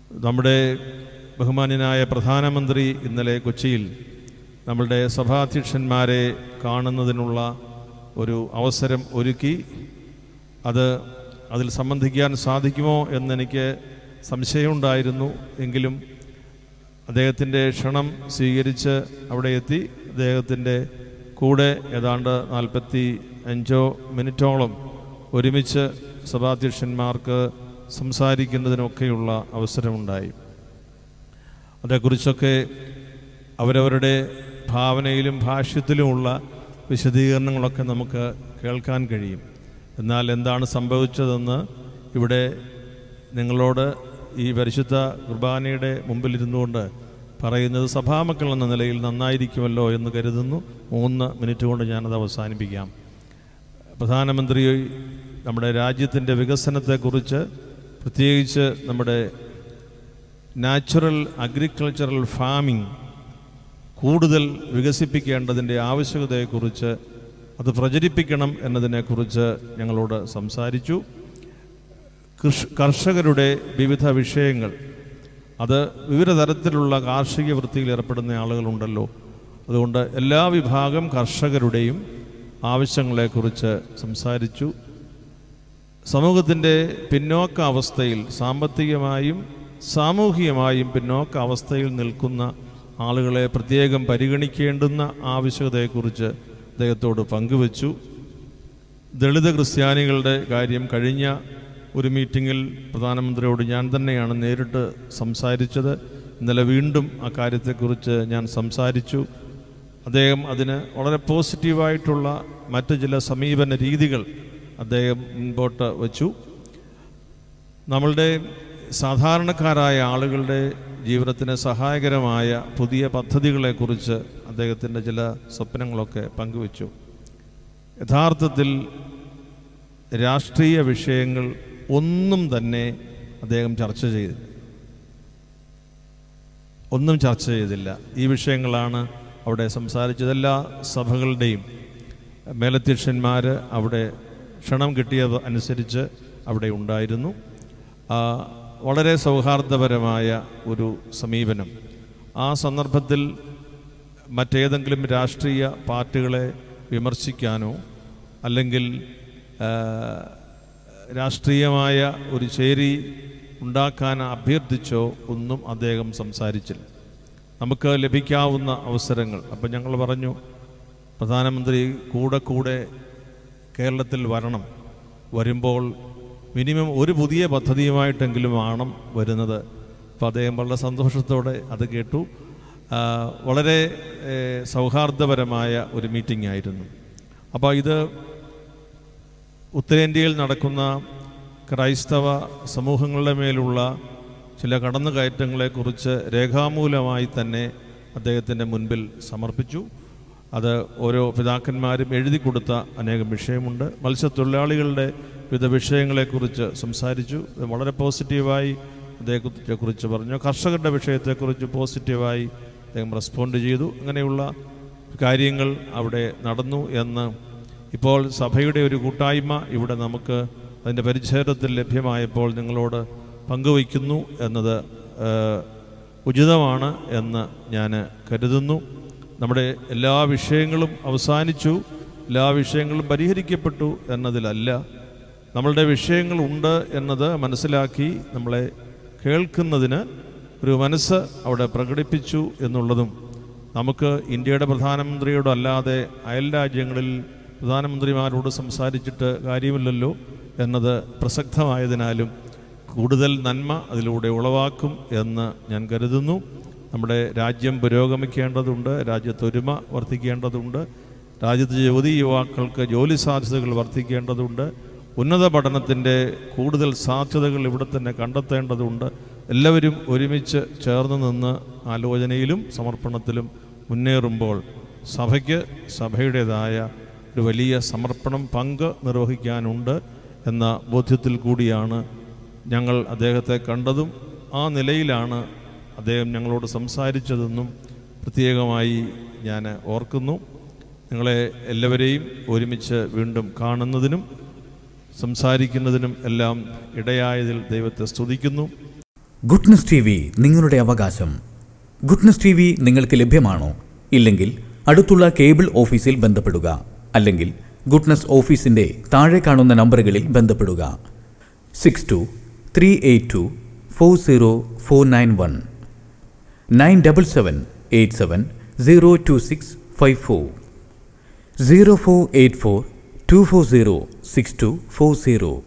നമ്മുടെ ബഹുമാന്യനായ പ്രധാനമന്ത്രി ഇന്നലെ കൊച്ചിയിൽ നമ്മളുടെ സഭാധ്യക്ഷന്മാരെ കാണുന്നതിനുള്ള ഒരു അവസരം ഒരുക്കി അത് അതിൽ സംബന്ധിക്കാൻ സാധിക്കുമോ എന്നെനിക്ക് സംശയമുണ്ടായിരുന്നു എങ്കിലും അദ്ദേഹത്തിൻ്റെ ക്ഷണം സ്വീകരിച്ച് അവിടെ എത്തി അദ്ദേഹത്തിൻ്റെ കൂടെ ഏതാണ്ട് നാൽപ്പത്തി അഞ്ചോ മിനിറ്റോളം ഒരുമിച്ച് സഭാധ്യക്ഷന്മാർക്ക് സംസാരിക്കുന്നതിനൊക്കെയുള്ള അവസരമുണ്ടായി അതേക്കുറിച്ചൊക്കെ അവരവരുടെ ഭാവനയിലും ഭാഷ്യത്തിലുമുള്ള വിശദീകരണങ്ങളൊക്കെ നമുക്ക് കേൾക്കാൻ കഴിയും എന്നാൽ എന്താണ് സംഭവിച്ചതെന്ന് ഇവിടെ നിങ്ങളോട് ഈ പരിശുദ്ധ കുർബാനയുടെ മുമ്പിലിരുന്നുകൊണ്ട് പറയുന്നത് സഭാമക്കൾ എന്ന നിലയിൽ നന്നായിരിക്കുമല്ലോ എന്ന് കരുതുന്നു മൂന്ന് മിനിറ്റ് കൊണ്ട് ഞാനത് അവസാനിപ്പിക്കാം പ്രധാനമന്ത്രി നമ്മുടെ രാജ്യത്തിൻ്റെ വികസനത്തെക്കുറിച്ച് പ്രത്യേകിച്ച് നമ്മുടെ നാച്ചുറൽ അഗ്രികൾച്ചറൽ ഫാമിംഗ് കൂടുതൽ വികസിപ്പിക്കേണ്ടതിൻ്റെ ആവശ്യകതയെക്കുറിച്ച് അത് പ്രചരിപ്പിക്കണം എന്നതിനെക്കുറിച്ച് ഞങ്ങളോട് സംസാരിച്ചു കൃഷ് കർഷകരുടെ വിവിധ വിഷയങ്ങൾ അത് വിവിധ തരത്തിലുള്ള കാർഷിക വൃത്തിയിൽ ഏർപ്പെടുന്ന ആളുകളുണ്ടല്ലോ അതുകൊണ്ട് എല്ലാ വിഭാഗം കർഷകരുടെയും ആവശ്യങ്ങളെക്കുറിച്ച് സംസാരിച്ചു സമൂഹത്തിൻ്റെ പിന്നോക്ക അവസ്ഥയിൽ സാമ്പത്തികമായും സാമൂഹികമായും പിന്നോക്ക അവസ്ഥയിൽ നിൽക്കുന്ന ആളുകളെ പ്രത്യേകം പരിഗണിക്കേണ്ടുന്ന ആവശ്യകതയെക്കുറിച്ച് അദ്ദേഹത്തോട് പങ്കുവച്ചു ദളിത് ക്രിസ്ത്യാനികളുടെ കാര്യം കഴിഞ്ഞ ഒരു മീറ്റിങ്ങിൽ പ്രധാനമന്ത്രിയോട് ഞാൻ തന്നെയാണ് നേരിട്ട് സംസാരിച്ചത് ഇന്നലെ വീണ്ടും ആ കാര്യത്തെക്കുറിച്ച് ഞാൻ സംസാരിച്ചു അദ്ദേഹം അതിന് വളരെ പോസിറ്റീവായിട്ടുള്ള മറ്റ് ചില സമീപന രീതികൾ അദ്ദേഹം മുൻപോട്ട് വച്ചു നമ്മളുടെ സാധാരണക്കാരായ ആളുകളുടെ ജീവിതത്തിന് സഹായകരമായ പുതിയ പദ്ധതികളെക്കുറിച്ച് അദ്ദേഹത്തിൻ്റെ ചില സ്വപ്നങ്ങളൊക്കെ പങ്കുവച്ചു യഥാർത്ഥത്തിൽ രാഷ്ട്രീയ വിഷയങ്ങൾ ഒന്നും തന്നെ അദ്ദേഹം ചർച്ച ചെയ്തില്ല ഒന്നും ചർച്ച ചെയ്തില്ല ഈ വിഷയങ്ങളാണ് അവിടെ സംസാരിച്ചത് എല്ലാ സഭകളുടെയും മേലധ്യക്ഷന്മാർ അവിടെ ക്ഷണം കിട്ടിയത് അനുസരിച്ച് അവിടെ ഉണ്ടായിരുന്നു ആ, വളരെ സൗഹാർദ്ദപരമായ ഒരു സമീപനം ആ സന്ദർഭത്തിൽ മറ്റേതെങ്കിലും രാഷ്ട്രീയ പാർട്ടികളെ വിമർശിക്കാനോ അല്ലെങ്കിൽ ആ, രാഷ്ട്രീയമായ ഒരു ചേരി ഉണ്ടാക്കാൻ അഭ്യർത്ഥിച്ചോ ഒന്നും അദ്ദേഹം സംസാരിച്ചില്ല നമുക്ക് ലഭിക്കാവുന്ന അവസരങ്ങൾ അപ്പം ഞങ്ങൾ പറഞ്ഞു പ്രധാനമന്ത്രി കൂടെ കൂടെ കേരളത്തിൽ വരണം വരുമ്പോൾ മിനിമം ഒരു പുതിയ പദ്ധതിയുമായിട്ടെങ്കിലും ആണ് വരുന്നത് അപ്പോൾ അദ്ദേഹം വളരെ സന്തോഷത്തോടെ അത് കേട്ടു ആ, വളരെ ഏ, സൗഹാർദ്ദപരമായ ഒരു മീറ്റിംഗ് ആയിരുന്നു അപ്പോൾ ഇത് ഉത്തരേന്ത്യയിൽ നടക്കുന്ന ക്രൈസ്തവ സമൂഹങ്ങളുടെ മേലുള്ള ചില കടന്നുകയറ്റങ്ങളെക്കുറിച്ച് രേഖാമൂലമായി തന്നെ അദ്ദേഹത്തിൻ്റെ മുൻപിൽ സമർപ്പിച്ചു അത് ഓരോ പിതാക്കന്മാരും എഴുതി കൊടുത്ത അനേകം വിഷയമുണ്ട് മത്സ്യത്തൊഴിലാളികളുടെ വിവിധ വിഷയങ്ങളെക്കുറിച്ച് സംസാരിച്ചു ഇത് വളരെ പോസിറ്റീവായി അദ്ദേഹത്തെക്കുറിച്ച് പറഞ്ഞു കർഷകരുടെ വിഷയത്തെക്കുറിച്ച് പോസിറ്റീവായി അദ്ദേഹം റെസ്പോണ്ട് ചെയ്തു അങ്ങനെയുള്ള കാര്യങ്ങൾ അവിടെ നടന്നു എന്ന് ഇപ്പോൾ സഭയുടെ ഒരു കൂട്ടായ്മ ഇവിടെ നമുക്ക് അതിൻ്റെ പരിച്ഛേദത്തിൽ ലഭ്യമായപ്പോൾ നിങ്ങളോട് പങ്കുവയ്ക്കുന്നു എന്നത് ഏഹ്, ഉചിതമാണ് എന്ന് ഞാൻ കരുതുന്നു നമ്മുടെ എല്ലാ വിഷയങ്ങളും അവസാനിച്ചു എല്ലാ വിഷയങ്ങളും പരിഹരിക്കപ്പെട്ടു എന്നതിലല്ല നമ്മളുടെ വിഷയങ്ങളുണ്ട് എന്നത് മനസ്സിലാക്കി നമ്മളെ കേൾക്കുന്നതിന് ഒരു മനസ്സ് അവിടെ പ്രകടിപ്പിച്ചു എന്നുള്ളതും നമുക്ക് ഇന്ത്യയുടെ പ്രധാനമന്ത്രിയോട് അല്ലാതെ അയൽ രാജ്യങ്ങളിൽ പ്രധാനമന്ത്രിമാരോട് സംസാരിച്ചിട്ട് കാര്യമില്ലല്ലോ എന്നത് പ്രസക്തമായതിനാലും കൂടുതൽ നന്മ അതിലൂടെ ഉളവാക്കും എന്ന് ഞാൻ കരുതുന്നു നമ്മുടെ രാജ്യം പുരോഗമിക്കേണ്ടതുണ്ട് രാജ്യത്തൊരുമ വർദ്ധിക്കേണ്ടതുണ്ട് രാജ്യത്തെ യുവതി യുവാക്കൾക്ക് ജോലി സാധ്യതകൾ വർദ്ധിക്കേണ്ടതുണ്ട് ഉന്നത പഠനത്തിൻ്റെ കൂടുതൽ സാധ്യതകൾ ഇവിടെ തന്നെ കണ്ടെത്തേണ്ടതുണ്ട് എല്ലാവരും ഒരുമിച്ച് ചേർന്ന് നിന്ന് ആലോചനയിലും സമർപ്പണത്തിലും മുന്നേറുമ്പോൾ സഭയ്ക്ക് സഭയുടേതായ ഒരു വലിയ സമർപ്പണം പങ്ക് നിർവഹിക്കാനുണ്ട് എന്ന ബോധ്യത്തിൽ കൂടിയാണ് ഞങ്ങൾ അദ്ദേഹത്തെ കണ്ടതും ആ നിലയിലാണ് അദ്ദേഹം ഞങ്ങളോട് സംസാരിച്ചതെന്നും പ്രത്യേകമായി ഞാൻ ഓർക്കുന്നു നിങ്ങളെ എല്ലാവരെയും ഒരുമിച്ച് വീണ്ടും കാണുന്നതിനും സംസാരിക്കുന്നതിനും എല്ലാം ഇടയായതിൽ ദൈവത്തെ സ്തുതിക്കുന്നു ഗുഡ്നസ് ടി വി നിങ്ങളുടെ അവകാശം ഗുഡ്നസ് ടി വി നിങ്ങൾക്ക് ലഭ്യമാണോ ഇല്ലെങ്കിൽ അടുത്തുള്ള കേബിൾ ഓഫീസിൽ ബന്ധപ്പെടുക അല്ലെങ്കിൽ ഗുഡ്നസ് ഓഫീസിന്റെ താഴെ കാണുന്ന നമ്പറുകളിൽ ബന്ധപ്പെടുക six two three eight two four zero four nine one nine double seven eight seven zero two six five four zero four eight four two four zero six two four zero